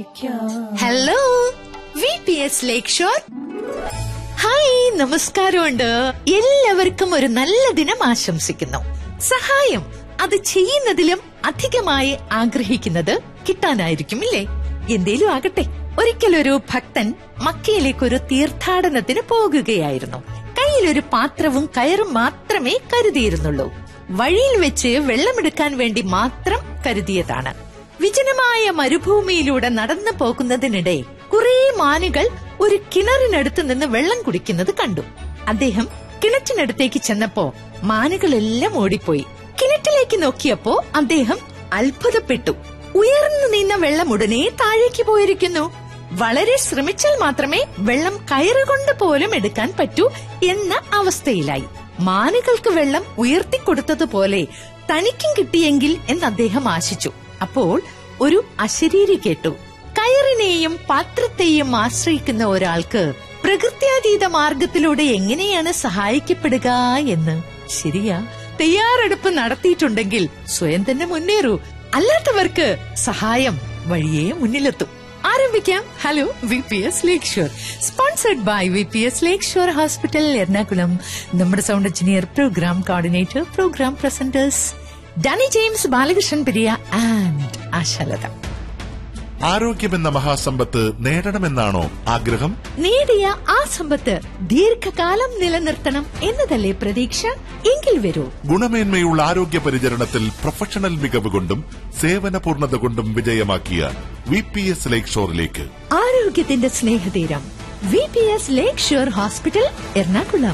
Hello V P S lake shore hi നമസ്കാരമുണ്ട് എല്ലാവർക്കും ഒരു നല്ല ദിനം ആശംസിക്കുന്നു സഹായം അത് ചെയ്യുന്നതിലും അധികമായി ആഗ്രഹിക്കുന്നത് കിട്ടാനായിരിക്കും ഇല്ലേ എന്തേലും ആകട്ടെ ഒരിക്കലൊരു ഭക്തൻ മക്കയിലേക്ക് ഒരു തീർത്ഥാടനത്തിന് പോകുകയായിരുന്നു കയ്യിലൊരു പാത്രവും കയറും മാത്രമേ കരുതിയിരുന്നുള്ളൂ വഴിയിൽ വെച്ച് വെള്ളമെടുക്കാൻ വേണ്ടി മാത്രം കരുതിയതാണ് വിജനമായ മരുഭൂമിയിലൂടെ നടന്നു പോകുന്നതിനിടെ കുറേ മാനുകൾ ഒരു കിണറിനടുത്ത് നിന്ന് വെള്ളം കുടിക്കുന്നത് കണ്ടു അദ്ദേഹം കിണറ്റിനടുത്തേക്ക് ചെന്നപ്പോ മാനുകളെല്ലാം ഓടിപ്പോയി കിണറ്റിലേക്ക് നോക്കിയപ്പോ അദ്ദേഹം അത്ഭുതപ്പെട്ടു ഉയർന്നു നിന്ന വെള്ളം ഉടനെ താഴേക്ക് പോയിരിക്കുന്നു വളരെ ശ്രമിച്ചാൽ മാത്രമേ വെള്ളം കയറുകൊണ്ട് പോലും എടുക്കാൻ പറ്റൂ എന്ന അവസ്ഥയിലായി മാനുകൾക്ക് വെള്ളം ഉയർത്തിക്കൊടുത്തതുപോലെ തനിക്കും കിട്ടിയെങ്കിൽ എന്ന് അദ്ദേഹം ആശിച്ചു അപ്പോൾ ഒരു അശരീരി കേട്ടു കയറിനെയും പാത്രത്തെയും ആശ്രയിക്കുന്ന ഒരാൾക്ക് പ്രകൃത്യാതീത മാർഗത്തിലൂടെ എങ്ങനെയാണ് സഹായിക്കപ്പെടുക എന്ന് ശരിയാ തയ്യാറെടുപ്പ് നടത്തിയിട്ടുണ്ടെങ്കിൽ സ്വയം തന്നെ മുന്നേറൂ അല്ലാത്തവർക്ക് സഹായം വഴിയേ മുന്നിലെത്തും ആരംഭിക്കാം hello V P S lake shore sponsored by V P S lake shore hospital Ernakulam നമ്മുടെ sound engineer program coordinator program presenters Danny James Balakrishnan Periya and Ashalatha ആരോഗ്യമെന്ന മഹാസമ്പത്ത് നേടണമെന്നാണോ ആഗ്രഹം നേടിയ ആ സമ്പത്ത് ദീർഘകാലം നിലനിർത്തണം എന്നതല്ലേ പ്രതീക്ഷ എങ്കിൽ വരൂ ഗുണമേന്മയുള്ള ആരോഗ്യ പരിചരണത്തിൽ പ്രൊഫഷണൽ മികവ് കൊണ്ടും സേവന പൂർണ്ണത കൊണ്ടും വിജയമാക്കിയ വി പി എസ് ലേക്ക് ഷോറിലേക്ക് ആരോഗ്യത്തിന്റെ സ്നേഹതീരം V P S lake shore hospital Ernakulam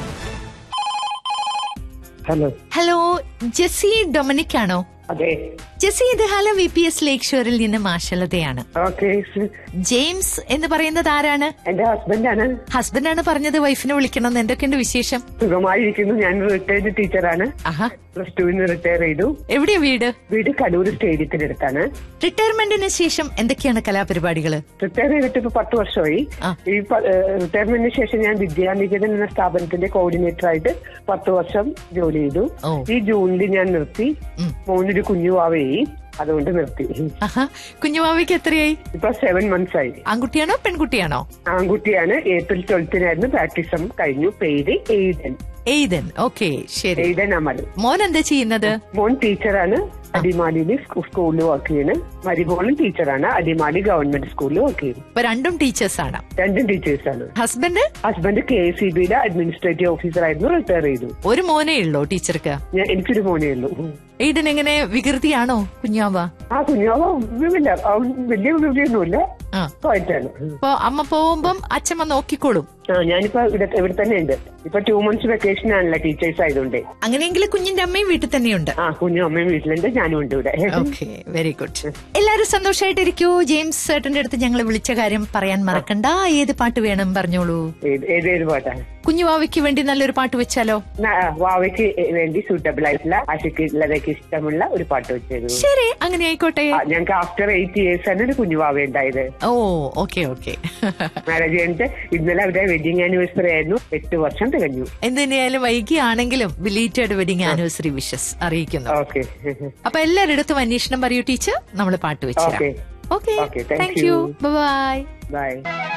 hello hello Jessy Dominic ആണോ അതെ ജെസ്സി ഇത് hello V P S lake ഷോറിൽ നിന്ന് മാഷലതയാണ് ഓക്കെ ജെയിംസ് എന്ന് പറയുന്നത് ആരാണ് എന്റെ ഹസ്ബൻഡാണ് ഹസ്ബൻഡാണ് പറഞ്ഞത് വൈഫിനെ വിളിക്കണം എന്തൊക്കെയുണ്ട് വിശേഷം സുഖമായിരിക്കുന്നു ഞാൻ റിട്ടയർഡ് ടീച്ചറാണ് ആഹാ പ്ലസ് ടുവിന് റിട്ടയർ ചെയ്തു എവിടെയാ വീട് വീട് കലൂർ സ്റ്റേഡിയത്തിനടുത്താണ് റിട്ടയർമെന്റിന് ശേഷം എന്തൊക്കെയാണ് കലാപരിപാടികള് റിട്ടയർ ചെയ്തിട്ട് ഇപ്പൊ പത്ത് വർഷമായി ആ. ഈ റിട്ടയർമെന്റിന് ശേഷം ഞാൻ വിദ്യാനികേതൻ എന്ന സ്ഥാപനത്തിന്റെ കോർഡിനേറ്റർ ആയിട്ട് പത്ത് വർഷം ജോലി ചെയ്തു ഓ. ഈ ജൂണിൽ ഞാൻ നിർത്തി ഉം. മോനൊരു കുഞ്ഞുവാവയായി അതുകൊണ്ട് നിർത്തി ആഹാ കുഞ്ഞുമാവിക്ക് എത്രയായി ഇപ്പൊ സെവൻ മന്ത്സ് ആയി ആൺകുട്ടിയാണോ പെൺകുട്ടിയാണോ ആൺകുട്ടിയാണ് ഏപ്രിൽ ട്വൽത്തിനായിരുന്നു പ്രാക്ടീസും കഴിഞ്ഞു പേര് എയ്തൻ എയ്തൻ ഓക്കെ ശരി എയ്തൻ അമൽ മോൻ എന്താ ചെയ്യുന്നത് മോൻ ടീച്ചറാണ് അടിമാലിയിൽ സ്കൂളിൽ വർക്ക് ചെയ്യുന്നു മരിമോളും ടീച്ചറാണ് അടിമാലി ഗവൺമെന്റ് സ്കൂളിൽ വർക്ക് ചെയ്യുന്നു ഇപ്പൊ രണ്ടും ടീച്ചേഴ്സ് ആണ് രണ്ടും ടീച്ചേഴ്സാണ് husband husband K S C ബിയുടെ അഡ്മിനിസ്ട്രേറ്റീവ് ഓഫീസറായിരുന്നു റിട്ടയർ ചെയ്തു ഒരു മോനേ ഉള്ളൂ ടീച്ചർക്ക് ഞാൻ എനിക്കൊരു മോനേ ഉള്ളൂ എയ്ഡൻ എങ്ങനെ വികൃതിയാണോ കുഞ്ഞാവ ആ കുഞ്ഞാവ ഒന്നുമില്ല അവൻ വലിയ വിവരമൊന്നുമില്ല ആ പോയിട്ടാണ് അപ്പൊ അമ്മ പോകുമ്പം അച്ഛമ്മ നോക്കിക്കോളും ആ ഞാനിപ്പോ ഇവിടെ ഇവിടെ തന്നെ ഉണ്ട് ഇപ്പൊ ടു മന്ത്സ് വെക്കേഷൻ ആണല്ലോ ടീച്ചേഴ്സ് ആയതുകൊണ്ട് അങ്ങനെയെങ്കിൽ കുഞ്ഞിന്റെ അമ്മയും വീട്ടിൽ തന്നെയുണ്ട് ആ കുഞ്ഞും അമ്മയും വീട്ടിലുണ്ട് ഞാനും ഉണ്ട് ഇവിടെ ഓക്കെ വെരി ഗുഡ് എല്ലാരും സന്തോഷമായിട്ടിരിക്കൂ ജെയിംസ് ചേട്ടന്റെ അടുത്ത് ഞങ്ങൾ വിളിച്ച കാര്യം പറയാൻ മറക്കണ്ട ഏത് പാട്ട് വേണം പറഞ്ഞോളൂ ഏത് ഏത് ഏത് പാട്ടാണ് കുഞ്ഞുവാവയ്ക്ക് വേണ്ടി നല്ലൊരു പാട്ട് വെച്ചാലോ ന- വാവയ്ക്ക് വേണ്ടി സൂട്ടബിൾ ആയിട്ടുള്ള ആശയ്ക്കുള്ളതൊക്കെ ഇഷ്ടമുള്ള ഒരു പാട്ട് വെച്ചത് ശരി അങ്ങനെ ആയിക്കോട്ടെ ആ, ഞങ്ങൾക്ക് ആഫ്റ്റർ എയ്റ്റ് ഇയേഴ്സ് ആണ് ഒരു കുഞ്ഞുവാവ ഉണ്ടായത് ഓ ഓക്കെ ഓക്കെ മാരേജ് കഴിഞ്ഞിട്ട് ഇന്നലെ അവരുടെ വെഡിങ് ആനിവേഴ്സറി ആയിരുന്നു എട്ട് വർഷം തികഞ്ഞു എന്തിനായാലും വൈകിയാണെങ്കിലും ബിലീറ്റഡ് വെഡിങ് ആനിവേഴ്സറി വിഷസ് അറിയിക്കുന്നു ഓക്കെ അപ്പൊ എല്ലാരിടത്തും അന്വേഷണം പറയൂ ടീച്ചർ നമ്മൾ പാട്ട് വെച്ചുതരാം Okay. Okay Okay, thank thank you you. Bye by